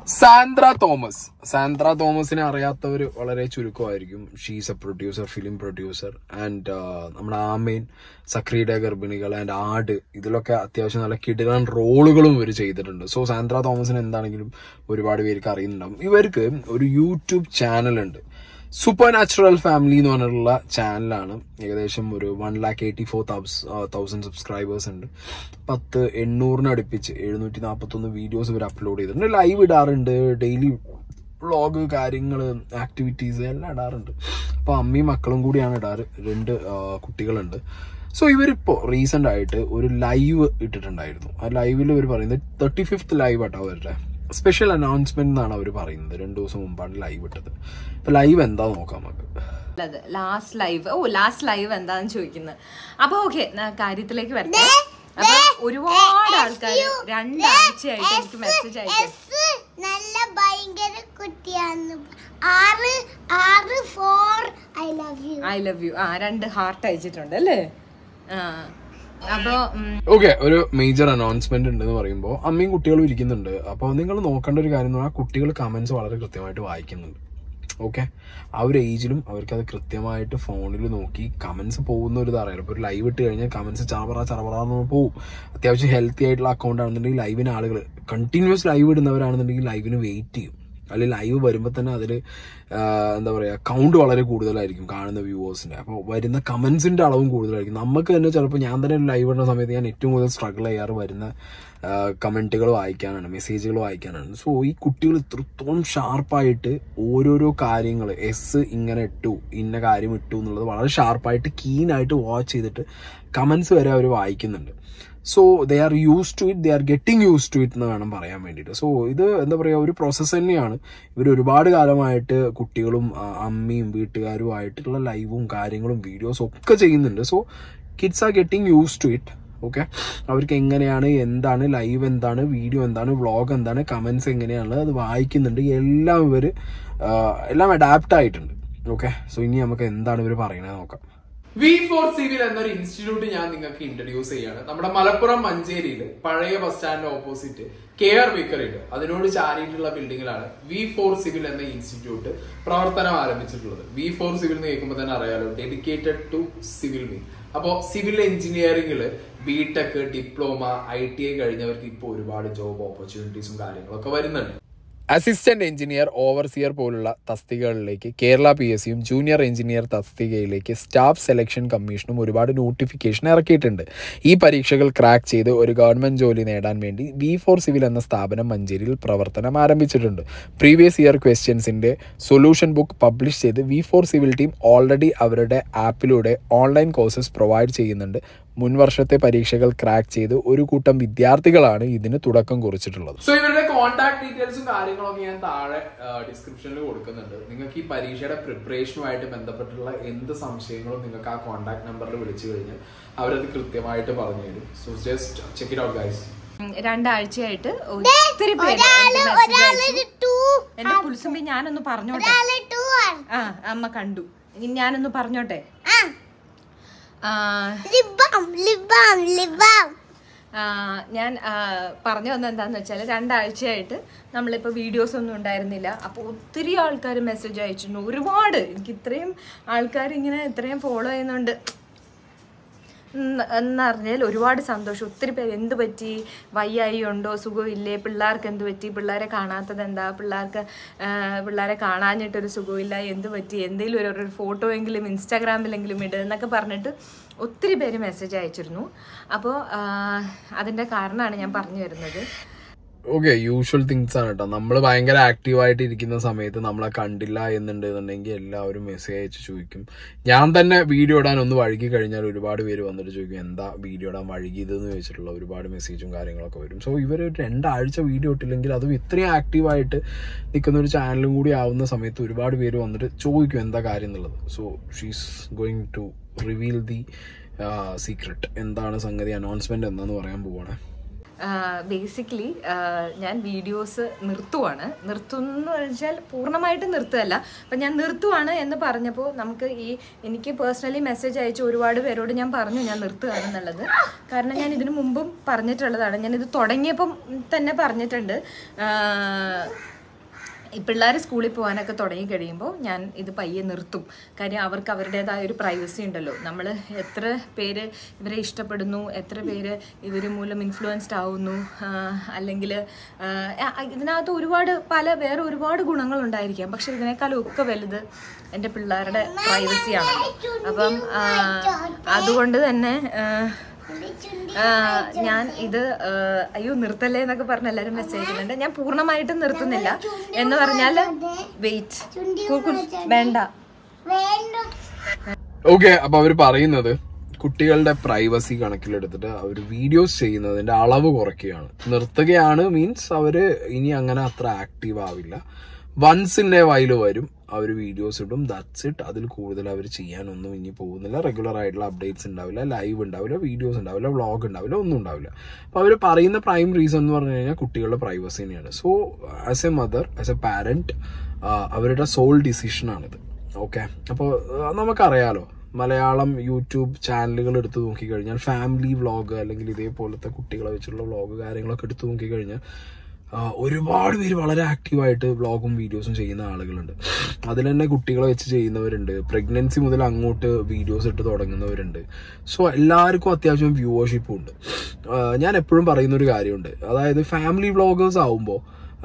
Sandra Thomas Sandra തോമസിനെ അറിയാത്തവർ വളരെ ചുരുക്കമായിരിക്കും she's a producer film producer and നമ്മുടെ ആമേൻ സക്രിയുടെ ഗർഭിണികൾ ആൻഡ് ആട് ഇതിലൊക്കെ അത്യാവശ്യം നല്ല കിടുകാൻ റോളുകളും ഇവർ ചെയ്തിട്ടുണ്ട് സോ സാന്ദ്ര തോമസിന് എന്താണെങ്കിലും ഒരുപാട് പേർക്ക് അറിയുന്നുണ്ടാവും ഇവർക്ക് ഒരു യൂട്യൂബ് ചാനലുണ്ട് സൂപ്പർ നാച്ചുറൽ ഫാമിലി എന്ന് പറഞ്ഞിട്ടുള്ള ചാനലാണ് ഏകദേശം ഒരു one lakh eighty four thousand subscribers ഉണ്ട് പത്ത് എണ്ണൂറിന് അടുപ്പിച്ച് എഴുന്നൂറ്റി നാൽപ്പത്തൊന്ന് വീഡിയോസ് ഇവർ അപ്ലോഡ് ചെയ്തിട്ടുണ്ട് ലൈവ് ഇടാറുണ്ട് ഡെയിലി വ്ളോഗ് കാര്യങ്ങൾ ആക്ടിവിറ്റീസ് എല്ലാം ഇടാറുണ്ട് അപ്പോൾ അമ്മയും മക്കളും കൂടിയാണ് ഇടാറ് രണ്ട് ആ, കുട്ടികളുണ്ട് സോ ഇവരിപ്പോൾ റീസെൻ്റ് ആയിട്ട് ഒരു ലൈവ് ഇട്ടിട്ടുണ്ടായിരുന്നു ആ ലൈവിൽ ഇവർ പറയുന്നത് തേർട്ടി ഫിഫ്ത്ത് ലൈവ് ആട്ടോ അവരുടെ സ്പെഷ്യൽ അനൗൺസ്മെന്റ് എന്നാണ് അവർ പറയുന്നത് രണ്ടു ദിവസം മുമ്പാണ് ലൈവ് ഇട്ടത് ഇപ്പൊ ലൈവ് എന്താ നോക്കാം നമുക്ക് ഉള്ളത് ലാസ്റ്റ് ലൈവ് ഓ ലാസ്റ്റ് ലൈവ് എന്താന്ന് ചോദിക്കുന്നത് അപ്പൊ ഓക്കെ കാര്യത്തിലേക്ക് വരട്ടെ അപ്പൊ ഒരുപാട് ആൾക്കാർ രണ്ടാഴ്ചയായിട്ട് എനിക്ക് മെസ്സേജ് അയക്കും എസ് നല്ല ഭയങ്കര കുട്ടിയാന്ന് ആറ് ആറ് four I love you I love you ആ രണ്ട് ഹാർട്ട് അയച്ചിട്ടുണ്ട് അല്ലേ ആ അപ്പൊ ഉം, ഓക്കെ ഒരു മേജർ അനൗൺസ്മെന്റ് ഉണ്ടെന്ന് പറയുമ്പോൾ അമ്മയും കുട്ടികളും ഇരിക്കുന്നുണ്ട് അപ്പോൾ നിങ്ങൾ നോക്കേണ്ട ഒരു കാര്യം എന്ന് പറഞ്ഞാൽ കുട്ടികൾ കമന്റ്സ് വളരെ കൃത്യമായിട്ട് വായിക്കുന്നുണ്ട് ഓക്കെ ആ ഒരു ഏജിലും അവർക്ക് അത് കൃത്യമായിട്ട് ഫോണിൽ നോക്കി കമന്റ്സ് പോകുന്ന ഒരു ഇതറിയാം ഇപ്പോൾ ഒരു ലൈവ് ഇട്ട് കഴിഞ്ഞാൽ കമന്റ്സ് ചറപറ ചറപറ എന്ന് പോകും അത്യാവശ്യം ഹെൽത്തി ആയിട്ടുള്ള അക്കൗണ്ട് ആണെന്നുണ്ടെങ്കിൽ ലൈവിന് ആളുകൾ കണ്ടിന്യൂസ് ലൈവ് ഇടുന്നവരാണെന്നുണ്ടെങ്കിൽ ലൈവിന് വെയിറ്റ് ചെയ്യും അല്ലെങ്കിൽ ലൈവ് വരുമ്പോൾ തന്നെ അതിൽ എന്താ പറയുക കൗണ്ട് വളരെ കൂടുതലായിരിക്കും കാണുന്ന വ്യൂവേഴ്സിന്റെ അപ്പോൾ വരുന്ന കമന്റ്സിന്റെ അളവും കൂടുതലായിരിക്കും നമുക്ക് തന്നെ ചിലപ്പോൾ ഞാൻ തന്നെ ലൈവ് ഇടുന്ന സമയത്ത് ഞാൻ ഏറ്റവും കൂടുതൽ സ്ട്രഗിൾ ചെയ്യാറ് വരുന്ന കമന്റുകൾ വായിക്കാനാണ് മെസ്സേജുകൾ വായിക്കാനാണ് സോ ഈ കുട്ടികൾ ഇത്രത്തോളം ഷാർപ്പായിട്ട് ഓരോരോ കാര്യങ്ങൾ എസ് ഇങ്ങനെ ഇട്ടു ഇന്ന കാര്യം ഇട്ടു എന്നുള്ളത് വളരെ ഷാർപ്പായിട്ട് കീനായിട്ട് വാച്ച് ചെയ്തിട്ട് കമന്റ്സ് വരെ അവർ വായിക്കുന്നുണ്ട് so they are use to it they are getting use to it എന്ന് വേണം പറയാൻ വേണ്ടിയിട്ട് സോ ഇത് എന്താ പറയുക ഒരു പ്രോസസ്സ് തന്നെയാണ് ഇവർ ഒരുപാട് കാലമായിട്ട് കുട്ടികളും ആ, അമ്മയും വീട്ടുകാരുമായിട്ടുള്ള ലൈവും കാര്യങ്ങളും വീഡിയോസും ഒക്കെ ചെയ്യുന്നുണ്ട് so kids are getting use to it okay അവർക്ക് എങ്ങനെയാണ് എന്താണ് ലൈവ് എന്താണ് വീഡിയോ എന്താണ് വ്ളോഗ് എന്താണ് കമന്റ്സ് എങ്ങനെയാണ് അത് വായിക്കുന്നുണ്ട് എല്ലാം ഇവർ എല്ലാം അഡാപ്റ്റ് ആയിട്ടുണ്ട് ഓക്കെ സോ ഇനി നമുക്ക് എന്താണ് ഇവർ പറയണത് നോക്കാം വി ഫോർ സിവിൽ എന്നൊരു ഇൻസ്റ്റിറ്റ്യൂട്ട് ഞാൻ നിങ്ങൾക്ക് ഇൻട്രൊഡ്യൂസ് ചെയ്യാണ് നമ്മുടെ മലപ്പുറം മഞ്ചേരിയിൽ പഴയ ബസ് സ്റ്റാൻഡിന്റെ ഓപ്പോസിറ്റ് കെ ആർ ബേക്കറിയുണ്ട് അതിനോട് ചാരിയിട്ടുള്ള ബിൽഡിങ്ങിലാണ് വി ഫോർ സിവിൽ എന്ന ഇൻസ്റ്റിറ്റ്യൂട്ട് പ്രവർത്തനം ആരംഭിച്ചിട്ടുള്ളത് വി ഫോർ സിവിൽ എന്ന് കേൾക്കുമ്പോൾ തന്നെ അറിയാലോ ഡെഡിക്കേറ്റഡ് ടു സിവിൽ മീ അപ്പോൾ സിവിൽ എഞ്ചിനീയറിംഗിൽ B tech diploma I T I കഴിഞ്ഞവർക്ക് ഇപ്പോൾ ഒരുപാട് ജോബ് ഓപ്പർച്യൂണിറ്റീസും കാര്യങ്ങളൊക്കെ വരുന്നുണ്ട് അസിസ്റ്റന്റ് എഞ്ചിനീയർ ഓവർസിയർ പോലുള്ള തസ്തികകളിലേക്ക് കേരള പി എസ് സിയും ജൂനിയർ എഞ്ചിനീയർ തസ്തികയിലേക്ക് സ്റ്റാഫ് സെലക്ഷൻ കമ്മീഷനും ഒരുപാട് നോട്ടിഫിക്കേഷൻ ഇറക്കിയിട്ടുണ്ട് ഈ പരീക്ഷകൾ ക്രാക്ക് ചെയ്ത് ഒരു ഗവൺമെന്റ് ജോലി നേടാൻ വേണ്ടി വി ഫോർ സിവിൽ എന്ന സ്ഥാപനം മഞ്ചേരിയിൽ പ്രവർത്തനം ആരംഭിച്ചിട്ടുണ്ട് പ്രീവിയസ് ഇയർ ക്വസ്റ്റ്യൻസിന്റെ സൊല്യൂഷൻ ബുക്ക് പബ്ലിഷ് ചെയ്ത് V four civil team already അവരുടെ ആപ്പിലൂടെ ഓൺലൈൻ കോഴ്സസ് പ്രൊവൈഡ് ചെയ്യുന്നുണ്ട് മുൻ വർഷത്തെ പരീക്ഷകൾ ക്രാക്ക് ചെയ്ത് ഒരു കൂട്ടം വിദ്യാർത്ഥികളാണ് ഇതിന് തുടക്കം കുറിച്ചിട്ടുള്ളത് സോ ഇവരുടെ കോൺടാക്ട് ഡീറ്റെയിൽസും കാര്യങ്ങളൊക്കെ ഞാൻ താഴെ ഡിസ്ക്രിപ്ഷനിൽ കൊടുക്കുന്നുണ്ട് നിങ്ങൾക്ക് ഈ പരീക്ഷയുടെ പ്രിപ്പറേഷനുമായിട്ട് ബന്ധപ്പെട്ടുള്ള എന്ത് സംശയങ്ങളും നിങ്ങൾക്ക് ആ കോൺടാക്ട് നമ്പറിൽ വിളിച്ചു കഴിഞ്ഞാൽ അവരത് കൃത്യമായിട്ട് പറഞ്ഞു തരും so just check it out guys um, രണ്ടാഴ്ചയായിട്ട് ഒത്തിരി പേര് എനിക്ക് message അയച്ചു. ടു എന്റെ പുൽസുമ്പി ഞാനൊന്ന് പറഞ്ഞോട്ടെ ഒരാള് ടു ആണ് ആ അമ്മ കണ്ടു ഇനി ഞാനൊന്ന് പറഞ്ഞോട്ടെ ആ ആ, ലിബാം ലിബാം ലിബാം ആ, ഞാൻ ആ, പറഞ്ഞു വന്നത് എന്താന്ന് വെച്ചാൽ രണ്ടാഴ്ചയായിട്ട് നമ്മളിപ്പോൾ വീഡിയോസ് ഒന്നും ഉണ്ടായിരുന്നില്ല അപ്പോൾ ഒത്തിരി ആൾക്കാർ മെസ്സേജ് അയച്ചിട്ടുണ്ട് ഒരുപാട് എനിക്ക് ഇത്രയും ആൾക്കാർ ഇങ്ങനെ ഇത്രയും ഫോളോ ചെയ്യുന്നുണ്ട് എന്ന് എന്നറിഞ്ഞാൽ ഒരുപാട് സന്തോഷം ഒത്തിരി പേര് എന്ത് പറ്റി വയ്യായി ഉണ്ടോ സുഖമില്ലേ പിള്ളേർക്ക് എന്ത് പറ്റി പിള്ളേരെ കാണാത്തത് എന്താ പിള്ളേർക്ക് ആ, പിള്ളേരെ കാണാഞ്ഞിട്ടൊരു സുഖമില്ല എന്ത് പറ്റി എന്തെങ്കിലും ഒരു ഒരു ഫോട്ടോ എങ്കിലും ഇൻസ്റ്റാഗ്രാമിലെങ്കിലും ഇട് എന്നൊക്കെ പറഞ്ഞിട്ട് ഒത്തിരി പേര് മെസ്സേജ് അയച്ചിരുന്നു അപ്പോൾ അതിൻ്റെ കാരണമാണ് ഞാൻ പറഞ്ഞു വരുന്നത് ഓക്കെ യൂഷ്വൽ തിങ്സ് ആണ് കേട്ടോ നമ്മൾ ഭയങ്കര ആക്റ്റീവായിട്ട് ഇരിക്കുന്ന സമയത്ത് നമ്മളെ കണ്ടില്ല എന്നുണ്ടെന്നുണ്ടെങ്കിൽ എല്ലാവരും മെസ്സേജ് അയച്ച് ചോദിക്കും ഞാൻ തന്നെ വീഡിയോ ഇടാൻ ഒന്ന് വഴുകി കഴിഞ്ഞാൽ ഒരുപാട് പേര് വന്നിട്ട് ചോദിക്കും എന്താ വീഡിയോ ഇടാൻ വഴുകിയതെന്ന് ചോദിച്ചിട്ടുള്ള ഒരുപാട് മെസ്സേജും കാര്യങ്ങളൊക്കെ വരും സോ ഇവർ രണ്ടാഴ്ച വീഡിയോ ഇട്ടില്ലെങ്കിൽ അതും ഇത്രയും ആക്റ്റീവായിട്ട് നിൽക്കുന്ന ഒരു ചാനലും കൂടി ആവുന്ന സമയത്ത് ഒരുപാട് പേര് വന്നിട്ട് ചോദിക്കും എന്താ കാര്യം എന്നുള്ളത് so she's going to reveal the secret എന്താണ് സംഗതി അനൗൺസ്മെന്റ് എന്താന്ന് പറയാൻ പോവാണ് ബേസിക്കലി ഞാൻ വീഡിയോസ് നിർത്തുവാണ് നിർത്തുന്നു വെച്ചാൽ പൂർണ്ണമായിട്ടും നിർത്തുകയല്ല അപ്പം ഞാൻ നിർത്തുവാണ് എന്ന് പറഞ്ഞപ്പോൾ നമുക്ക് ഈ എനിക്ക് പേഴ്സണലി മെസ്സേജ് അയച്ച ഒരുപാട് പേരോട് ഞാൻ പറഞ്ഞു ഞാൻ നിർത്തുകയാണെന്നുള്ളത് കാരണം ഞാൻ ഇതിനു മുമ്പും പറഞ്ഞിട്ടുള്ളതാണ് ഞാൻ ഇത് തുടങ്ങിയപ്പം തന്നെ പറഞ്ഞിട്ടുണ്ട് ഈ പിള്ളേർ സ്കൂളിൽ പോകാനൊക്കെ തുടങ്ങി കഴിയുമ്പോൾ ഞാൻ ഇത് പയ്യെ നിർത്തും കാര്യം അവർക്ക് അവരുടേതായ ഒരു പ്രൈവസി ഉണ്ടല്ലോ നമ്മൾ എത്ര പേര് ഇവരെ ഇഷ്ടപ്പെടുന്നു എത്ര പേര് ഇവർ മൂലം ഇൻഫ്ലുവൻസ്ഡ് ആവുന്നു അല്ലെങ്കിൽ ഇതിനകത്ത് ഒരുപാട് പല വേറെ ഒരുപാട് ഗുണങ്ങളുണ്ടായിരിക്കാം പക്ഷെ ഇതിനേക്കാളും ഒക്കെ വലുത് എൻ്റെ പിള്ളേരുടെ പ്രൈവസിയാണല്ലോ അപ്പം ആ, അതുകൊണ്ട് തന്നെ ആ, ആ, ഞാൻ ഇത് ആ, അയ്യോ നിർത്തല്ലേ എന്നൊക്കെ പറഞ്ഞ് എല്ലാവരും മെസ്സേജ് ചെയ്യുന്നുണ്ട് ഞാൻ പൂർണ്ണമായിട്ടും നിർത്തുന്നില്ല എന്ന് പറഞ്ഞാൽ വെയിറ്റ് വേണ്ട വേണ്ട ഓക്കെ അപ്പൊ അവര് പറയുന്നത് കുട്ടികളുടെ പ്രൈവസി കണക്കിലെടുത്തിട്ട് അവർ വീഡിയോസ് ചെയ്യുന്നതിന്റെ അളവ് കുറയ്ക്കുകയാണ് നിർത്തുകയാണ് മീൻസ് അവര് ഇനി അങ്ങനെ അത്ര ആക്റ്റീവ് ആവില്ല വൺസിന്റെ വയൽ വരും അവർ വീഡിയോസ് ഇടും ദാറ്റ്സ് ഇറ്റ് അതിൽ കൂടുതൽ അവർ ചെയ്യാനൊന്നും ഇനി പോകുന്നില്ല റെഗുലർ ആയിട്ടുള്ള അപ്ഡേറ്റ്സ് ഉണ്ടാവില്ല ലൈവ് ഉണ്ടാവില്ല വീഡിയോസ് ഉണ്ടാവില്ല വ്ളോഗ് ഉണ്ടാവില്ല ഒന്നും ഉണ്ടാവില്ല അപ്പൊ അവർ പറയുന്ന പ്രൈം റീസൺ എന്ന് പറഞ്ഞു കഴിഞ്ഞാൽ കുട്ടികളുടെ പ്രൈവസി തന്നെയാണ് so as a mother as a parent അവരുടെ സോൾ ഡിസിഷൻ ആണിത് ഓക്കെ അപ്പോൾ നമുക്കറിയാലോ മലയാളം യൂട്യൂബ് ചാനലുകൾ എടുത്ത് നോക്കിക്കഴിഞ്ഞാൽ ഫാമിലി വ്ളോഗ് അല്ലെങ്കിൽ ഇതേപോലത്തെ കുട്ടികളെ വെച്ചുള്ള വ്ളോഗ് കാര്യങ്ങളൊക്കെ എടുത്ത് നോക്കിക്കഴിഞ്ഞാൽ ആ, ഒരുപാട് പേര് വളരെ ആക്റ്റീവായിട്ട് വ്ളോഗും വീഡിയോസും ചെയ്യുന്ന ആളുകളുണ്ട് അതിൽ തന്നെ കുട്ടികളെ വെച്ച് ചെയ്യുന്നവരുണ്ട് പ്രഗ്നൻസി മുതൽ അങ്ങോട്ട് വീഡിയോസ് ഇട്ട് തുടങ്ങുന്നവരുണ്ട് സോ എല്ലാവർക്കും അത്യാവശ്യം വ്യൂവർഷിപ്പും ഉണ്ട് ആ, ഞാൻ എപ്പോഴും പറയുന്ന ഒരു കാര്യമുണ്ട് അതായത് ഫാമിലി വ്ളോഗേഴ്സ് ആവുമ്പോൾ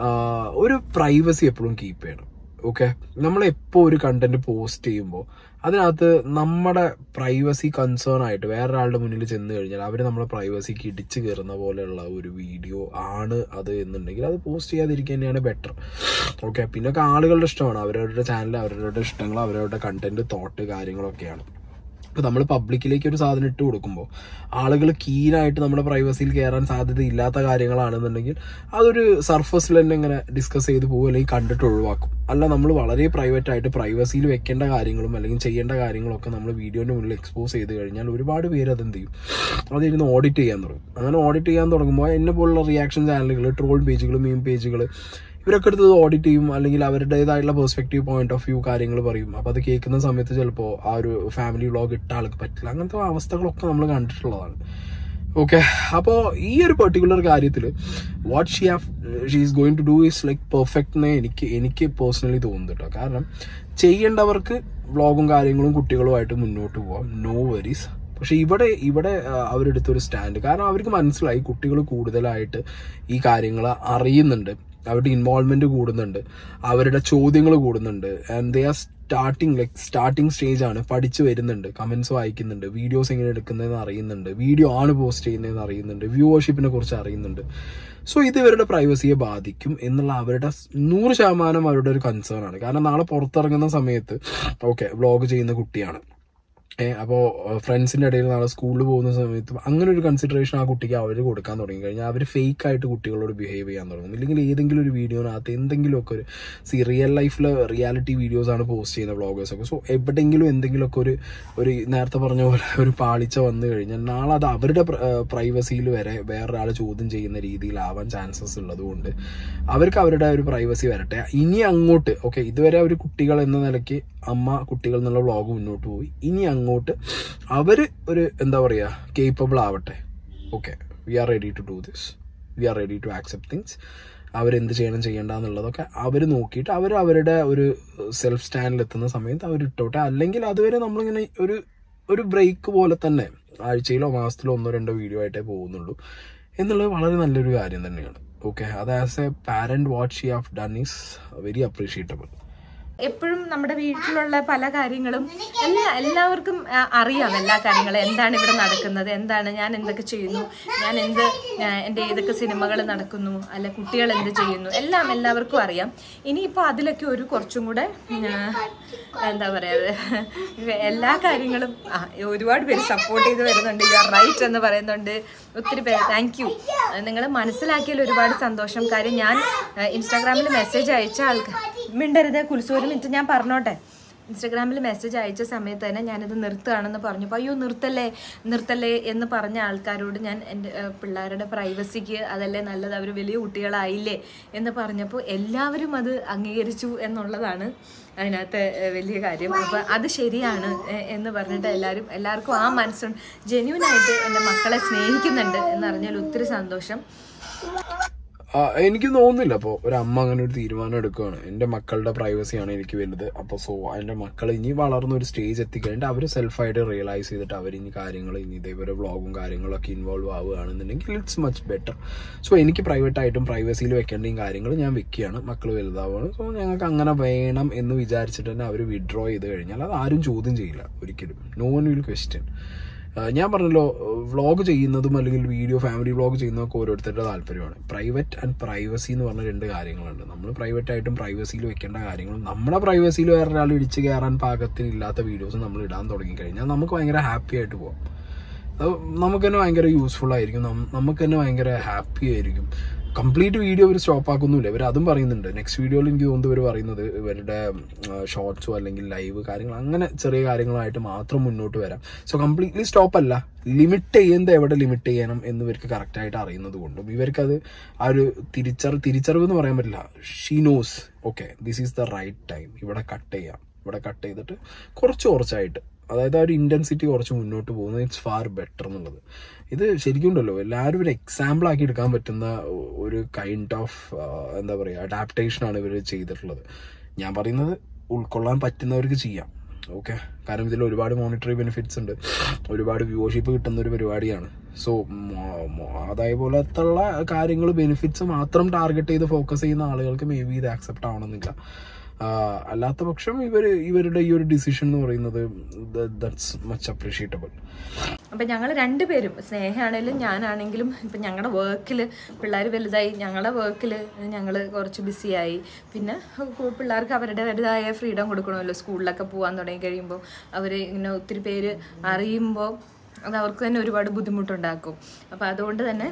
ഒരു പ്രൈവസി എപ്പോഴും കീപ്പ് ചെയ്യണം ഓക്കെ നമ്മൾ എപ്പോൾ ഒരു കണ്ടന്റ് പോസ്റ്റ് ചെയ്യുമ്പോൾ അതിനകത്ത് നമ്മുടെ പ്രൈവസി കൺസേൺ ആയിട്ട് വേറൊരാളുടെ മുന്നിൽ ചെന്ന് കഴിഞ്ഞാൽ അവർ നമ്മളെ പ്രൈവസിക്ക് ഇടിച്ചു കയറുന്ന പോലെയുള്ള ഒരു വീഡിയോ ആണ് അത് എന്നുണ്ടെങ്കിൽ അത് പോസ്റ്റ് ചെയ്യാതിരിക്കുക തന്നെയാണ് ബെറ്റർ ഓക്കെ പിന്നെ ഒക്കെ ആളുകളുടെ ഇഷ്ടമാണ് അവരവരുടെ ചാനൽ അവരവരുടെ ഇഷ്ടങ്ങൾ അവരവരുടെ കണ്ടന്റ് തോട്ട് കാര്യങ്ങളൊക്കെയാണ് ഇപ്പൊ നമ്മൾ പബ്ലിക്കിലേക്ക് ഒരു സാധനം ഇട്ട് കൊടുക്കുമ്പോൾ ആളുകൾ കീനായിട്ട് നമ്മുടെ പ്രൈവസിയിൽ കയറാൻ സാധ്യത ഇല്ലാത്ത കാര്യങ്ങളാണെന്നുണ്ടെങ്കിൽ അതൊരു സർഫസിൽ തന്നെ ഇങ്ങനെ ഡിസ്കസ് ചെയ്ത് പോകും അല്ലെങ്കിൽ കണ്ടിട്ട് ഒഴിവാക്കും അല്ല നമ്മൾ വളരെ പ്രൈവറ്റ് ആയിട്ട് പ്രൈവസിയിൽ വെക്കേണ്ട കാര്യങ്ങളും അല്ലെങ്കിൽ ചെയ്യേണ്ട കാര്യങ്ങളൊക്കെ നമ്മൾ വീഡിയോന്റെ മുന്നിൽ എക്സ്പോസ് ചെയ്ത് കഴിഞ്ഞാൽ ഒരുപാട് പേര് അതെന്ത് ചെയ്യും അതിരുന്ന് ഓഡിറ്റ് ചെയ്യാൻ തുടങ്ങും അങ്ങനെ ഓഡിറ്റ് ചെയ്യാൻ തുടങ്ങുമ്പോൾ എന്നെ പോലുള്ള റിയാക്ഷൻ ചാനലുകൾ ട്രോൾ പേജുകൾ മീം പേജുകൾ ഇവരൊക്കെ എടുത്ത് ഓഡിറ്റ് ചെയ്യും അല്ലെങ്കിൽ അവരുടേതായിട്ടുള്ള പെർസ്പെക്റ്റീവ് പോയിന്റ് ഓഫ് വ്യൂ കാര്യങ്ങൾ പറയും അപ്പൊ അത് കേൾക്കുന്ന സമയത്ത് ചിലപ്പോൾ ആ ഒരു ഫാമിലി വ്ളോഗ് ഇട്ട ആൾക്ക് പറ്റില്ല അങ്ങനത്തെ അവസ്ഥകളൊക്കെ നമ്മൾ കണ്ടിട്ടുള്ളതാണ് ഓക്കെ അപ്പോൾ ഈ ഒരു പെർട്ടിക്കുലർ കാര്യത്തിൽ what she have she is going to do is like perfect എന്നേ എനിക്ക് എനിക്ക് പേഴ്സണലി തോന്നുന്നു കേട്ടോ കാരണം ചെയ്യേണ്ടവർക്ക് വ്ളോഗും കാര്യങ്ങളും കുട്ടികളുമായിട്ട് മുന്നോട്ട് പോവാം നോ വരീസ് പക്ഷെ ഇവിടെ ഇവിടെ ആ, അവരെടുത്തൊരു സ്റ്റാൻഡ് കാരണം അവർക്ക് മനസ്സിലായി കുട്ടികൾ കൂടുതലായിട്ട് ഈ കാര്യങ്ങൾ അറിയുന്നുണ്ട് അവരുടെ ഇൻവോൾവ്മെന്റ് കൂടുന്നുണ്ട് അവരുടെ ചോദ്യങ്ങൾ കൂടുന്നുണ്ട് and they are starting like starting stage ആണ് പഠിച്ചു വരുന്നുണ്ട് കമന്റ്സ് വായിക്കുന്നുണ്ട് വീഡിയോസ് എങ്ങനെ എടുക്കുന്നതെന്ന് അറിയുന്നുണ്ട് വീഡിയോ ആണ് പോസ്റ്റ് ചെയ്യുന്നതെന്ന് അറിയുന്നുണ്ട് വ്യൂവർഷിപ്പിനെ കുറിച്ച് അറിയുന്നുണ്ട് സോ ഇത് ഇവരുടെ പ്രൈവസിയെ ബാധിക്കും എന്നുള്ള അവരുടെ സ് നൂറ് ശതമാനം അവരുടെ ഒരു കൺസേൺ ആണ് കാരണം നാളെ പുറത്തിറങ്ങുന്ന സമയത്ത് ഓക്കെ വ്ളോഗ് ചെയ്യുന്ന കുട്ടിയാണ് ഏഹ് അപ്പോൾ ഫ്രണ്ട്സിന്റെ ഇടയിൽ നാളെ സ്കൂളിൽ പോകുന്ന സമയത്ത് അങ്ങനെ ഒരു കൺസിഡറേഷൻ ആ കുട്ടിക്ക് അവർ കൊടുക്കാൻ തുടങ്ങി കഴിഞ്ഞാൽ അവർ ഫേക്ക് ആയിട്ട് കുട്ടികളോട് ബിഹേവ് ചെയ്യാൻ തുടങ്ങും ഇല്ലെങ്കിൽ ഏതെങ്കിലും ഒരു വീഡിയോനകത്ത് എന്തെങ്കിലുമൊക്കെ ഒരു സി റിയൽ ലൈഫിൽ റിയാലിറ്റി വീഡിയോസ് ആണ് പോസ്റ്റ് ചെയ്യുന്ന വ്ളോഗേഴ്സ് ഒക്കെ സോ എവിടെയെങ്കിലും എന്തെങ്കിലുമൊക്കെ ഒരു ഒരു നേരത്തെ പറഞ്ഞ പോലെ ഒരു പാളിച്ച വന്നു കഴിഞ്ഞാൽ നാളെ അത് അവരുടെ പ്രൈവസിയിൽ വരെ വേറൊരാൾ ചോദ്യം ചെയ്യുന്ന രീതിയിലാവാൻ ചാൻസസ് ഉള്ളതുകൊണ്ട് അവർക്ക് അവരുടെ ഒരു പ്രൈവസി വരട്ടെ ഇനി അങ്ങോട്ട് ഓക്കെ ഇതുവരെ അവർ കുട്ടികൾ എന്ന നിലയ്ക്ക് അമ്മ കുട്ടികൾ എന്നുള്ള വ്ളോഗ് മുന്നോട്ട് പോയി ഇനി അങ്ങോട്ട് അവര് ഒരു എന്താ പറയാ കേപ്പബിൾ ആവട്ടെ okay we are ready to do this we are ready to accept things അവരെന്ത് ചെയ്യണം ചെയ്യണ്ട എന്നുള്ളതൊക്കെ അവർ നോക്കിയിട്ട് അവർ അവരുടെ ഒരു സെൽഫ് സ്റ്റാൻഡിൽ എത്തുന്ന സമയത്ത് അവർ ഇട്ടോട്ടെ അല്ലെങ്കിൽ അതുവരെ നമ്മളിങ്ങനെ ഒരു ഒരു ബ്രേക്ക് പോലെ തന്നെ ആഴ്ചയിലോ മാസത്തിലോ ഒന്നോ രണ്ടോ വീഡിയോ ആയിട്ടേ പോകുന്നുള്ളൂ എന്നുള്ളത് വളരെ നല്ലൊരു കാര്യം തന്നെയാണ് ഓക്കെ അത് as a parent what she have done is very appreciatable എപ്പോഴും നമ്മുടെ വീട്ടിലുള്ള പല കാര്യങ്ങളും എല്ലാ എല്ലാവർക്കും ആ, അറിയാം എല്ലാ കാര്യങ്ങളും എന്താണ് ഇവിടെ നടക്കുന്നത് എന്താണ് ഞാൻ എന്തൊക്കെ ചെയ്യുന്നു ഞാൻ എന്ത് ആ, എൻ്റെ ഏതൊക്കെ സിനിമകൾ നടക്കുന്നു അല്ല കുട്ടികൾ എന്ത് ചെയ്യുന്നു എല്ലാം എല്ലാവർക്കും അറിയാം ഇനിയിപ്പോൾ അതിലൊക്കെ ഒരു കുറച്ചും കൂടെ ആ, എന്താ പറയുക എല്ലാ കാര്യങ്ങളും ആ, ഒരുപാട് പേര് സപ്പോർട്ട് ചെയ്ത് വരുന്നുണ്ട് യു ആർ റൈറ്റ് എന്ന് പറയുന്നുണ്ട് ഒത്തിരി പേര് താങ്ക് യു നിങ്ങൾ മനസ്സിലാക്കിയതിൽ ഒരുപാട് സന്തോഷം കാര്യം ഞാൻ ഇൻസ്റ്റാഗ്രാമിൽ മെസ്സേജ് അയച്ച ആൾക്ക് മിണ്ടരുത് കുൽസു ഒരു മിനിറ്റ് ഞാൻ പറഞ്ഞോട്ടെ ഇൻസ്റ്റാഗ്രാമിൽ മെസ്സേജ് അയച്ച സമയത്ത് തന്നെ ഞാനിത് നിർത്തുകയാണെന്ന് പറഞ്ഞപ്പോൾ അയ്യോ നിർത്തല്ലേ നിർത്തല്ലേ എന്ന് പറഞ്ഞ ആൾക്കാരോട് ഞാൻ എൻ്റെ ഏഹ്, പിള്ളേരുടെ പ്രൈവസിക്ക് അതല്ലേ നല്ലത് അവർ വലിയ കുട്ടികളായില്ലേ എന്ന് പറഞ്ഞപ്പോൾ എല്ലാവരും അത് അംഗീകരിച്ചു എന്നുള്ളതാണ് അതിനകത്ത് ഏഹ്, വലിയ കാര്യം അപ്പോൾ അത് ശരിയാണ് ഏഹ്, എന്ന് പറഞ്ഞിട്ട് എല്ലാവരും എല്ലാവർക്കും ആ മനസ്സുണ്ട് ജെന്യൂനായിട്ട് എൻ്റെ മക്കളെ സ്നേഹിക്കുന്നുണ്ട് എന്നറിഞ്ഞാൽ ഒത്തിരി സന്തോഷം ആ, എനിക്ക് തോന്നുന്നില്ല അപ്പോൾ ഒരു അമ്മ അങ്ങനെ ഒരു തീരുമാനം എടുക്കുകയാണ് എൻ്റെ മക്കളുടെ പ്രൈവസിയാണ് എനിക്ക് വലുത് അപ്പോൾ സോ എൻ്റെ മക്കൾ ഇനി വളർന്ന ഒരു സ്റ്റേജ് എത്തിക്കഴിഞ്ഞിട്ട് അവർ സെൽഫായിട്ട് റിയലൈസ് ചെയ്തിട്ട് അവർ ഇനി കാര്യങ്ങൾ ഇനി ഇതേപോലെ വ്ളോഗും കാര്യങ്ങളൊക്കെ ഇൻവോൾവ് ആവുകയാണെന്നുണ്ടെങ്കിൽ ഇറ്റ്സ് മച്ച് ബെറ്റർ സോ എനിക്ക് പ്രൈവറ്റ് ആയിട്ടും പ്രൈവസിയിൽ വെക്കേണ്ടയും കാര്യങ്ങൾ ഞാൻ വെക്കുകയാണ് മക്കൾ വലുതാവുകയാണ് സോ ഞങ്ങൾക്ക് അങ്ങനെ വേണം എന്ന് വിചാരിച്ചിട്ട് തന്നെ അവർ വിഡ്രോ ചെയ്ത് കഴിഞ്ഞാൽ അത് ആരും ചോദ്യം ചെയ്യില്ല ഒരിക്കലും no one will question ah ഞാൻ പറഞ്ഞല്ലോ വ്ളോഗ് ചെയ്യുന്നതും അല്ലെങ്കിൽ വീഡിയോ ഫാമിലി വ്ളോഗ് ചെയ്യുന്നതൊക്കെ ഓരോരുത്തരുടെ താല്പര്യമാണ് പ്രൈവറ്റ് ആൻഡ് പ്രൈവസി എന്ന് പറഞ്ഞ രണ്ട് കാര്യങ്ങളുണ്ട് നമ്മൾ പ്രൈവറ്റ് ആയിട്ടും പ്രൈവസിയിൽ വെക്കേണ്ട കാര്യങ്ങളും നമ്മുടെ പ്രൈവസിയിൽ വേറൊരാൾ ഇടിച്ച് കയറാൻ പാകത്തിനില്ലാത്ത വീഡിയോസ് നമ്മൾ ഇടാൻ തുടങ്ങി കഴിഞ്ഞാൽ നമുക്ക് ഭയങ്കര ഹാപ്പി ആയിട്ട് പോകാം അത് നമുക്ക് തന്നെ ഭയങ്കര യൂസ്ഫുൾ ആയിരിക്കും നം- നമുക്ക് തന്നെ ഭയങ്കര ഹാപ്പി ആയിരിക്കും കംപ്ലീറ്റ് വീഡിയോ ഇവർ സ്റ്റോപ്പ് ആക്കുന്നില്ല ഇവർ അതും പറയുന്നുണ്ട് നെക്സ്റ്റ് വീഡിയോയിൽ എനിക്ക് തോന്നുന്നു ഇവർ പറയുന്നത് ഇവരുടെ ഷോർട്സോ അല്ലെങ്കിൽ ലൈവ് കാര്യങ്ങൾ അങ്ങനെ ചെറിയ കാര്യങ്ങളായിട്ട് മാത്രം മുന്നോട്ട് വരാം സോ കംപ്ലീറ്റ്ലി സ്റ്റോപ്പ് അല്ല ലിമിറ്റ് ചെയ്യുന്നത് എവിടെ ലിമിറ്റ് ചെയ്യണം എന്ന് ഇവർക്ക് കറക്റ്റായിട്ട് അറിയുന്നത് കൊണ്ടും ഇവർക്കത് ആ ഒരു തിരിച്ചറി തിരിച്ചറിവ് എന്ന് പറയാൻ പറ്റില്ല she knows okay this is the right time ഇവിടെ കട്ട് ചെയ്യാം ഇവിടെ കട്ട് ചെയ്തിട്ട് കുറച്ച് കുറച്ചായിട്ട് അതായത് ആ ഒരു ഇന്റൻസിറ്റി കുറച്ച് മുന്നോട്ട് പോകുന്നത് ഇറ്റ്സ് ഫാർ ബെറ്റർ എന്നുള്ളത് ഇത് ശരിക്കും ഉണ്ടല്ലോ എല്ലാവരും ഒരു എക്സാമ്പിൾ ആക്കി എടുക്കാൻ പറ്റുന്ന ഒരു കൈൻഡ് ഓഫ് എന്താ പറയുക അഡാപ്റ്റേഷൻ ആണ് ഇവർ ചെയ്തിട്ടുള്ളത് ഞാൻ പറയുന്നത് ഉൾക്കൊള്ളാൻ പറ്റുന്നവർക്ക് ചെയ്യാം ഓക്കെ കാരണം ഇതിൽ ഒരുപാട് മോണിറ്ററി ബെനിഫിറ്റ്സ് ഉണ്ട് ഒരുപാട് വ്യൂവർഷിപ്പ് കിട്ടുന്ന ഒരു പരിപാടിയാണ് സോ ആദായ പോലത്തുള്ള കാര്യങ്ങൾ ബെനിഫിറ്റ്സ് മാത്രം ടാർഗറ്റ് ചെയ്ത് ഫോക്കസ് ചെയ്യുന്ന ആളുകൾക്ക് മേ ബി ഇത് ആക്സെപ്റ്റ് ആവണമെന്നില്ല ആഹ് അല്ലാത്ത പക്ഷം ഇവർ ഇവരുടെ ഈ ഒരു ഡിസിഷൻ എന്ന് പറയുന്നത് ദാറ്റ്സ് മച്ച് അപ്രീഷിയേറ്റബിൾ അപ്പം ഞങ്ങൾ രണ്ടുപേരും സ്നേഹമാണേലും ഞാനാണെങ്കിലും ഇപ്പം ഞങ്ങളുടെ വർക്കിൽ പിള്ളേർ വലുതായി ഞങ്ങളുടെ വർക്കിൽ ഞങ്ങൾ കുറച്ച് ബിസിയായി പിന്നെ കു- പിള്ളേർക്ക് അവരുടേതായ ഫ്രീഡം കൊടുക്കണമല്ലോ സ്കൂളിലൊക്കെ പോകാൻ തുടങ്ങി കഴിയുമ്പോൾ അവർ ഇങ്ങനെ ഒത്തിരി പേര് അറിയുമ്പോൾ അത് അവർക്ക് തന്നെ ഒരുപാട് ബുദ്ധിമുട്ടുണ്ടാക്കും അപ്പോൾ അതുകൊണ്ട് തന്നെ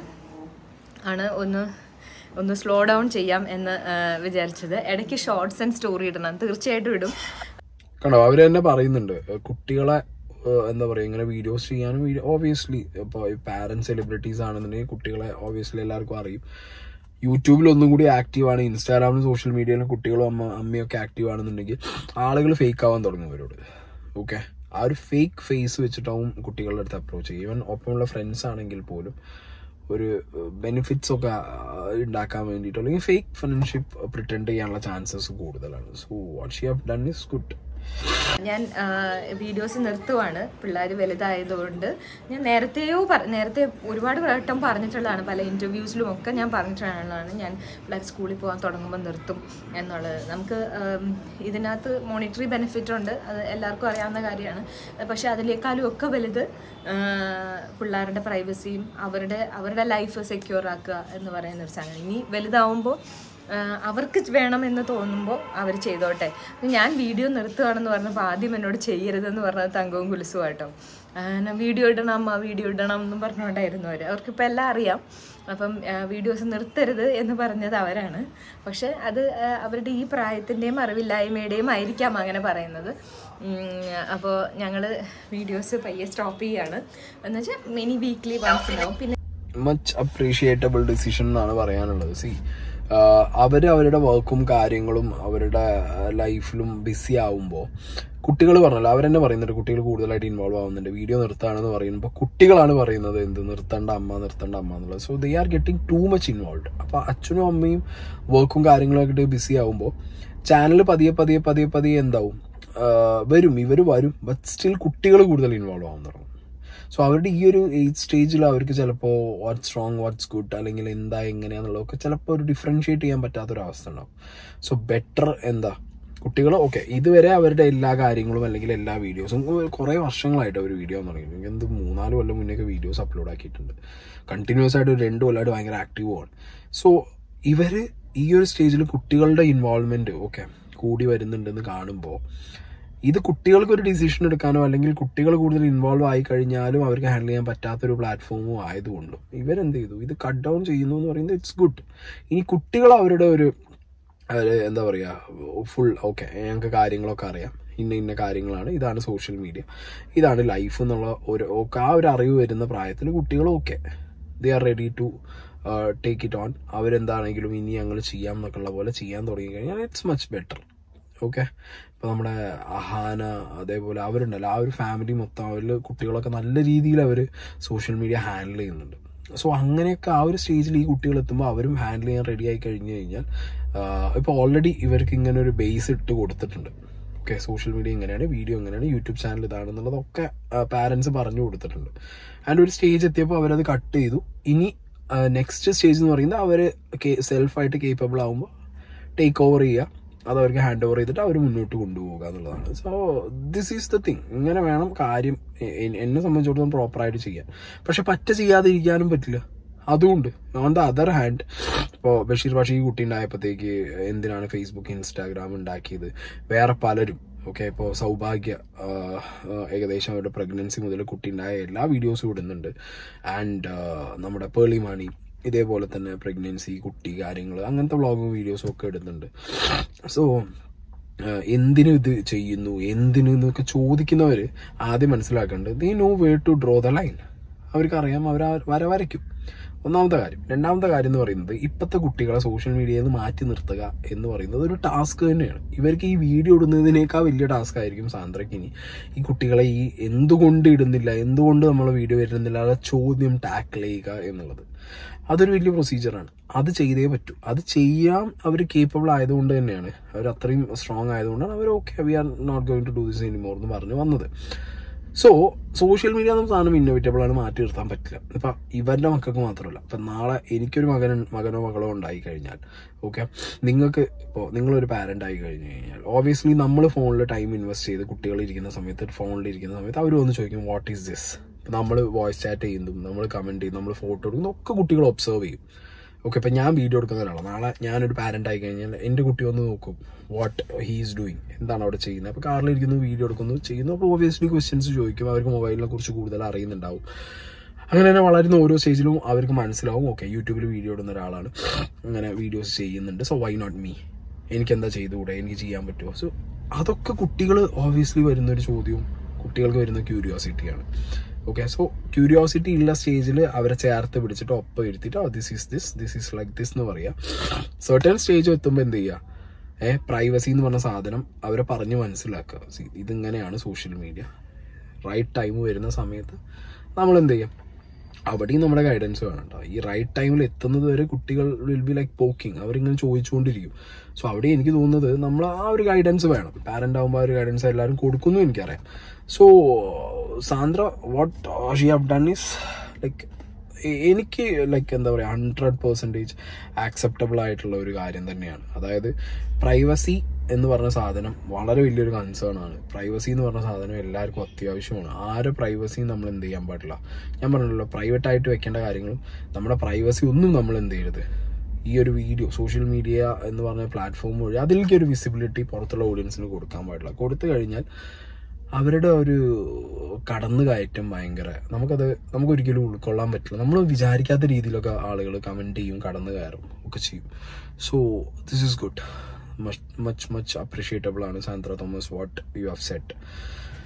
ആണ് ഒന്ന് ഒന്ന് സ്ലോ ഡൗൺ ചെയ്യാം എന്ന് ആ, വിചാരിച്ചത് ഇടയ്ക്ക് ഷോർട്സ് ആൻഡ് സ്റ്റോറി ഇടണം തീർച്ചയായിട്ടും ഇടും കണ്ടോ അവര് തന്നെ പറയുന്നുണ്ട് ഏഹ് കുട്ടികളെ ഏഹ് എന്താ പറയുക ഇങ്ങനെ വീഡിയോസ് ചെയ്യാനും ഓബിയസ്ലി ഇപ്പോൾ പാരന്റ് സെലിബ്രിറ്റീസ് ആണെന്നുണ്ടെങ്കിൽ കുട്ടികളെ ഓബിയസ്ലി എല്ലാവർക്കും അറിയും യൂട്യൂബിൽ ഒന്നും കൂടി ആക്റ്റീവ് ആണ് ഇൻസ്റ്റാഗ്രാമിലും സോഷ്യൽ മീഡിയയിലും കുട്ടികളും അമ്മ അമ്മയൊക്കെ ആക്റ്റീവ് ആണെന്നുണ്ടെങ്കിൽ ആളുകൾ ഫേക്ക് ആവാൻ തുടങ്ങും ഇവരോട് ഓക്കെ ആ ഒരു ഫേക്ക് ഫേസ് വെച്ചിട്ടാവും കുട്ടികളുടെ അടുത്ത് അപ്രോച്ച് ചെയ്യും ഈവൻ ഒപ്പമുള്ള ഫ്രണ്ട്സ് ആണെങ്കിൽ പോലും ഒരു ബെനിഫിറ്റ്സ് ഒക്കെ ആ, ഉണ്ടാക്കാൻ വേണ്ടിയിട്ട് അല്ലെങ്കിൽ ഫേക്ക് ഫ്രണ്ട്ഷിപ്പ് പ്രിറ്റൻഡ് ചെയ്യാനുള്ള ചാൻസസ് കൂടുതലാണ് so what she have done is good ഞാൻ വീഡിയോസ് നിർത്തുവാണ് പിള്ളേർ വലുതായതുകൊണ്ട് ഞാൻ നേരത്തെയോ പറ നേരത്തെ ഒരുപാട് വട്ടം പറഞ്ഞിട്ടുള്ളതാണ് പല ഇൻ്റർവ്യൂസിലും ഒക്കെ ഞാൻ പറഞ്ഞിട്ടുള്ളതാണ് ഞാൻ പിള്ളേർ സ്കൂളിൽ പോകാൻ തുടങ്ങുമ്പോൾ നിർത്തും എന്നുള്ളത് നമുക്ക് ആം, ഇതിനകത്ത് മോണിറ്ററി ബെനിഫിറ്റ് ഉണ്ട് അത് എല്ലാവർക്കും അറിയാവുന്ന കാര്യമാണ് പക്ഷെ അതിനേക്കാളും ഒക്കെ വലുത് ആ, പിള്ളേരുടെ പ്രൈവസിയും അവരുടെ അവരുടെ ലൈഫ് സെക്യൂർ ആക്കുക എന്ന് പറയുന്ന ഒരു സാധനം ഇനി വലുതാവുമ്പോൾ ആഹ് അവർക്ക് വേണമെന്ന് തോന്നുമ്പോൾ അവർ ചെയ്തോട്ടെ ഞാൻ വീഡിയോ നിർത്തുകയാണെന്ന് പറഞ്ഞപ്പോൾ ആദ്യം എന്നോട് ചെയ്യരുതെന്ന് പറഞ്ഞത് തങ്കവും കുലുസും കേട്ടോ വീഡിയോ ഇടണം അമ്മ വീഡിയോ ഇടണം എന്നും പറഞ്ഞുകൊണ്ടായിരുന്നു അവർ അവർക്കിപ്പോൾ എല്ലാം അറിയാം അപ്പം വീഡിയോസ് നിർത്തരുത് എന്ന് പറഞ്ഞത് അവരാണ് പക്ഷെ അത് ആഹ് അവരുടെ ഈ പ്രായത്തിൻ്റെയും അറിവില്ലായ്മയുടെയും ആയിരിക്കാം അങ്ങനെ പറയുന്നത് അപ്പോൾ ഞങ്ങൾ വീഡിയോസ് പയ്യെ സ്റ്റോപ്പ് ചെയ്യാണ് എന്ന് വെച്ചാൽ മിനി വീക്ക്ലി വൺസ് ഉണ്ടാവും പിന്നെ മച്ച് അപ്രീഷിയേറ്റബിൾ ഡിസിഷൻ എന്നാണ് പറയാനുള്ളത് സി അവർ അവരുടെ വർക്കും കാര്യങ്ങളും അവരുടെ ലൈഫിലും ബിസി ആവുമ്പോൾ കുട്ടികൾ പറഞ്ഞല്ലോ അവരെന്നെ പറയുന്നുണ്ട് കുട്ടികൾ കൂടുതലായിട്ട് ഇൻവോൾവ് ആവുന്നുണ്ട് വീഡിയോ നിർത്താണെന്ന് പറയുമ്പോൾ കുട്ടികളാണ് പറയുന്നത് എന്ത് നിർത്തേണ്ട അമ്മ നിർത്തേണ്ട അമ്മ എന്നുള്ളത് so they are getting too much involve അപ്പോൾ അച്ഛനും അമ്മയും വർക്കും കാര്യങ്ങളൊക്കെ ആയിട്ട് ബിസി ആവുമ്പോൾ ചാനൽ പതിയെ പതിയെ പതിയെ പതിയെ എന്താവും ആഹ് വരും ഇവർ വരും ബട്ട് സ്റ്റിൽ കുട്ടികൾ കൂടുതൽ ഇൻവോൾവ് ആവാൻ തുടങ്ങും സോ അവരുടെ ഈ ഒരു ഏജ് സ്റ്റേജിൽ അവർക്ക് ചിലപ്പോൾ വാട്ട്സ് റോങ് വാട്ട്സ് ഗുഡ് അല്ലെങ്കിൽ എന്താ എങ്ങനെയാന്നുള്ളതൊക്കെ ചിലപ്പോൾ ഒരു ഡിഫറൻഷിയേറ്റ് ചെയ്യാൻ പറ്റാത്തൊരവസ്ഥ ഉണ്ടാവും സോ ബെറ്റർ എന്താ കുട്ടികൾ ഓക്കെ ഇതുവരെ അവരുടെ എല്ലാ കാര്യങ്ങളും അല്ലെങ്കിൽ എല്ലാ വീഡിയോസും കുറേ വർഷങ്ങളായിട്ട് അവർ വീഡിയോ തുടങ്ങി എനിക്ക് എന്ത് മൂന്നാല് കൊല്ലം മുന്നേക്ക് വീഡിയോസ് അപ്ലോഡ് ആക്കിയിട്ടുണ്ട് കണ്ടിന്യൂസ് ആയിട്ട് ഒരു രണ്ട് കൊല്ലമായിട്ട് ഭയങ്കര ആക്റ്റീവ് ആണ് സോ ഇവർ ഈ ഒരു സ്റ്റേജിൽ കുട്ടികളുടെ ഇൻവോൾവ്മെന്റ് ഓക്കെ കൂടി വരുന്നുണ്ടെന്ന് കാണുമ്പോൾ ഇത് കുട്ടികൾക്ക് ഒരു ഡിസിഷൻ എടുക്കാനോ അല്ലെങ്കിൽ കുട്ടികൾ കൂടുതൽ ഇൻവോൾവ് ആയി കഴിഞ്ഞാലും അവർക്ക് ഹാൻഡിൽ ചെയ്യാൻ പറ്റാത്തൊരു പ്ലാറ്റ്ഫോമും ആയതുകൊണ്ടും ഇവരെന്ത് ചെയ്തു ഇത് കട്ട് ഡൗൺ ചെയ്യുന്നു എന്ന് പറയുന്നത് ഇറ്റ്സ് ഗുഡ് ഇനി കുട്ടികൾ അവരുടെ ഒരു അവര് എന്താ പറയുക ഫുൾ ഓക്കെ ഞങ്ങൾക്ക് കാര്യങ്ങളൊക്കെ അറിയാം ഇന്ന ഇന്ന കാര്യങ്ങളാണ് ഇതാണ് സോഷ്യൽ മീഡിയ ഇതാണ് ലൈഫ് എന്നുള്ള ഒരു ഒക്കെ ആ ഒരു അറിവ് വരുന്ന പ്രായത്തിൽ കുട്ടികൾ okay they are ready to take it on അവരെന്താണെങ്കിലും ഇനി ഞങ്ങൾ ചെയ്യാം എന്നൊക്കെ ഉള്ള പോലെ ചെയ്യാൻ തുടങ്ങി കഴിഞ്ഞാൽ ഇറ്റ്സ് മച്ച് ബെറ്റർ ഓക്കെ ഇപ്പൊ നമ്മുടെ അഹാന അതേപോലെ അവരുണ്ടല്ലോ ആ ഒരു ഫാമിലി മൊത്തം അവരിൽ കുട്ടികളൊക്കെ നല്ല രീതിയിൽ അവർ സോഷ്യൽ മീഡിയ ഹാൻഡിൽ ചെയ്യുന്നുണ്ട് സോ അങ്ങനെയൊക്കെ ആ ഒരു സ്റ്റേജിൽ ഈ കുട്ടികൾ എത്തുമ്പോൾ അവരും ഹാൻഡിൽ ചെയ്യാൻ റെഡി ആയി കഴിഞ്ഞു കഴിഞ്ഞാൽ ഇപ്പോൾ ഓൾറെഡി ഇവർക്ക് ഇങ്ങനെ ഒരു ബേസ് ഇട്ട് കൊടുത്തിട്ടുണ്ട് ഓക്കെ സോഷ്യൽ മീഡിയ ഇങ്ങനെയാണ് വീഡിയോ ഇങ്ങനെയാണ് യൂട്യൂബ് ചാനൽ ഇതാണെന്നുള്ളതൊക്കെ പാരൻസ് പറഞ്ഞു കൊടുത്തിട്ടുണ്ട് ആൻഡ് ഒരു സ്റ്റേജ് എത്തിയപ്പോൾ അവരത് കട്ട് ചെയ്തു ഇനി നെക്സ്റ്റ് സ്റ്റേജ് എന്ന് പറയുന്നത് അവർ സെൽഫായിട്ട് കേപ്പബിൾ ആകുമ്പോൾ ടേക്ക് ഓവർ ചെയ്യുക അത് അവർക്ക് ഹാൻഡ് ഓവർ ചെയ്തിട്ട് അവർ മുന്നോട്ട് കൊണ്ടുപോകുക എന്നുള്ളതാണ് so this is the thing ഇങ്ങനെ വേണം കാര്യം എ- എ- എന്നെ സംബന്ധിച്ചിടത്തോളം പ്രോപ്പറായിട്ട് ചെയ്യാൻ പക്ഷെ പറ്റ ചെയ്യാതിരിക്കാനും പറ്റില്ല അതുകൊണ്ട് ഓൺ ദ അതർ ഹാൻഡ് ഇപ്പോൾ ബഷീർ ബാഷി ഈ കുട്ടി ഉണ്ടായപ്പോഴത്തേക്ക് എന്തിനാണ് ഫേസ്ബുക്ക് ഇൻസ്റ്റാഗ്രാം ഉണ്ടാക്കിയത് വേറെ പലരും ഓക്കെ ഇപ്പോൾ സൗഭാഗ്യ ആ, ആ, ഏകദേശം അവരുടെ പ്രഗ്നൻസി മുതൽ കുട്ടി ഉണ്ടായ എല്ലാ വീഡിയോസും ഇടുന്നുണ്ട് ആൻഡ് നമ്മുടെ പേളി മാണി ഇതേപോലെ തന്നെ പ്രഗ്നൻസി കുട്ടി കാര്യങ്ങൾ അങ്ങനത്തെ വ്ളോഗും വീഡിയോസും ഒക്കെ ഇടുന്നുണ്ട് സോ എന്തിനു ഇത് ചെയ്യുന്നു എന്തിനു എന്നൊക്കെ ചോദിക്കുന്നവർ ആദ്യം മനസ്സിലാക്കേണ്ടത് they know way to draw the line അവർക്ക് അറിയാം അവർ വര വരയ്ക്കും ഒന്നാമത്തെ കാര്യം രണ്ടാമത്തെ കാര്യം എന്ന് പറയുന്നത് ഇപ്പോഴത്തെ കുട്ടികളെ സോഷ്യൽ മീഡിയയിൽ നിന്ന് മാറ്റി നിർത്തുക എന്ന് പറയുന്നത് ഒരു ടാസ്ക് തന്നെയാണ് ഇവർക്ക് ഈ വീഡിയോ ഇടുന്നതിനേക്കാൾ വലിയ ടാസ്ക് ആയിരിക്കും സാന്ദ്രയ്ക്ക് ഇനി ഈ കുട്ടികളെ ഈ എന്തുകൊണ്ട് ഇടുന്നില്ല എന്തുകൊണ്ട് നമ്മൾ വീഡിയോ വരുന്നില്ല ആ ചോദ്യം ടാക്കിൾ ചെയ്യുക എന്നുള്ളത് അതൊരു വലിയ പ്രൊസീജിയറാണ് അത് ചെയ്തേ പറ്റൂ അത് ചെയ്യാൻ അവർ കേപ്പബിൾ ആയതുകൊണ്ട് തന്നെയാണ് അവർ അത്രയും സ്ട്രോങ് ആയതുകൊണ്ടാണ് അവർ okay we are not going to do this anymore എന്ന് പറഞ്ഞ് വന്നത് സോ സോഷ്യൽ മീഡിയ എന്ന സാധനം ഇന്നോവേറ്റബിൾ ആണ് മാറ്റി നിർത്താൻ പറ്റില്ല ഇപ്പൊ ഇവരുടെ മക്കൾക്ക് മാത്രമല്ല ഇപ്പൊ നാളെ എനിക്കൊരു മകൻ മകനോ മകളോ ഉണ്ടായി കഴിഞ്ഞാൽ ഓക്കെ നിങ്ങൾക്ക് ഇപ്പോൾ നിങ്ങളൊരു പാരന്റ് ആയി കഴിഞ്ഞു കഴിഞ്ഞാൽ ഓബിയസ്ലി നമ്മൾ ഫോണിൽ ടൈം ഇൻവെസ്റ്റ് ചെയ്ത് കുട്ടികൾ ഇരിക്കുന്ന സമയത്ത് ഫോണിൽ ഇരിക്കുന്ന സമയത്ത് അവർ വന്ന് ചോദിക്കും വാട്ട് ഈസ് ദിസ് നമ്മൾ വോയിസ് ചാറ്റ് ചെയ്യുന്നതും നമ്മൾ കമന്റ് ചെയ്യും നമ്മൾ ഫോട്ടോ എടുക്കുന്നതും ഒക്കെ കുട്ടികൾ ഒബ്സർവ് ചെയ്യും ഓക്കെ ഇപ്പം ഞാൻ വീഡിയോ എടുക്കുന്ന ഒരാളാണ് നാളെ ഞാനൊരു പാരന്റ് ആയി കഴിഞ്ഞാൽ എൻ്റെ കുട്ടി ഒന്ന് നോക്കും വാട്ട് ഹീസ് ഡൂയിങ് എന്താണ് അവിടെ ചെയ്യുന്നത് അപ്പോൾ കാറിലിരിക്കുന്നു വീഡിയോ എടുക്കുന്നു ചെയ്യുന്നു അപ്പോൾ ഓബിയസ്ലി ക്വസ്റ്റ്യൻസ് ചോദിക്കും അവർക്ക് മൊബൈലിനെ കുറിച്ച് കൂടുതൽ അറിയുന്നുണ്ടാവും അങ്ങനെ തന്നെ വളരുന്ന ഓരോ സ്റ്റേജിലും അവർക്ക് മനസ്സിലാവും ഓക്കെ യൂട്യൂബിൽ വീഡിയോ ഇടുന്ന ഒരാളാണ് അങ്ങനെ വീഡിയോസ് ചെയ്യുന്നുണ്ട് സോ വൈ നോട്ട് മീ എനിക്ക് എന്താ ചെയ്തുകൂടെ എനിക്ക് ചെയ്യാൻ പറ്റുമോ സോ അതൊക്കെ കുട്ടികൾ ഓബിയസ്ലി വരുന്ന ഒരു ചോദ്യവും കുട്ടികൾക്ക് വരുന്ന ക്യൂരിയോസിറ്റിയാണ് ഓക്കെ സോ ക്യൂരിയോസിറ്റി ഉള്ള സ്റ്റേജിൽ അവരെ ചേർത്ത് പിടിച്ചിട്ട് ഒപ്പം ഇരുത്തിയിട്ട് this is this this is like this എന്ന് പറയാം സെർട്ടൺ സ്റ്റേജ് എത്തുമ്പോൾ എന്ത് ചെയ്യുക ഏ പ്രൈവസി എന്ന് പറഞ്ഞ സാധനം അവരെ പറഞ്ഞ് മനസ്സിലാക്കുക See, ഇതിങ്ങനെയാണ് സോഷ്യൽ മീഡിയ റൈറ്റ് ടൈം വരുന്ന സമയത്ത് നമ്മൾ എന്ത് ചെയ്യും അവിടെയും നമ്മുടെ ഗൈഡൻസ് വേണം കേട്ടോ ഈ റൈറ്റ് ടൈമിൽ എത്തുന്നത് വരെ കുട്ടികൾ വിൽ ബി ലൈക്ക് പോക്കിംഗ് അവരിങ്ങനെ ചോദിച്ചുകൊണ്ടിരിക്കും സോ അവിടെ എനിക്ക് തോന്നുന്നത് നമ്മൾ ആ ഒരു ഗൈഡൻസ് വേണം പാരന്റ് ആകുമ്പോൾ ആ ഒരു ഗൈഡൻസ് എല്ലാവരും കൊടുക്കുന്നു എനിക്കറിയാം so Sandra what she have done is like എനിക്ക് ലൈക്ക് എന്താ പറയുക ഹൺഡ്രഡ് പെർസെൻറ്റേജ് ആക്സെപ്റ്റബിൾ ആയിട്ടുള്ള ഒരു കാര്യം തന്നെയാണ് അതായത് പ്രൈവസി എന്ന് പറഞ്ഞ സാധനം വളരെ വലിയൊരു കൺസേൺ ആണ് പ്രൈവസി എന്ന് പറഞ്ഞ സാധനം എല്ലാവർക്കും അത്യാവശ്യമാണ് ആരെ പ്രൈവസിയും നമ്മൾ എന്ത് ചെയ്യാൻ പാടില്ല ഞാൻ പറഞ്ഞല്ലോ പ്രൈവറ്റ് ആയിട്ട് വെക്കേണ്ട കാര്യങ്ങളും നമ്മുടെ പ്രൈവസി ഒന്നും നമ്മൾ എന്ത് ചെയ്യരുത് ഈ ഒരു വീഡിയോ സോഷ്യൽ മീഡിയ എന്ന് പറഞ്ഞ പ്ലാറ്റ്ഫോം വഴി അതിലേക്ക് ഒരു വിസിബിലിറ്റി പുറത്തുള്ള ഓഡിയൻസിന് കൊടുക്കാൻ പാടില്ല കൊടുത്തു കഴിഞ്ഞാൽ അവരുടെ ഒരു കടന്നു കയറ്റം ഭയങ്കര നമുക്കത് നമുക്ക് ഒരിക്കലും ഉൾക്കൊള്ളാൻ പറ്റില്ല നമ്മൾ വിചാരിക്കാത്ത രീതിയിലൊക്കെ ആളുകൾ കമന്റ് ചെയ്യും കടന്നു കയറും ഒക്കെ ചെയ്യും so this is good much much much appreciatable ആണ് Sandra Thomas what you have set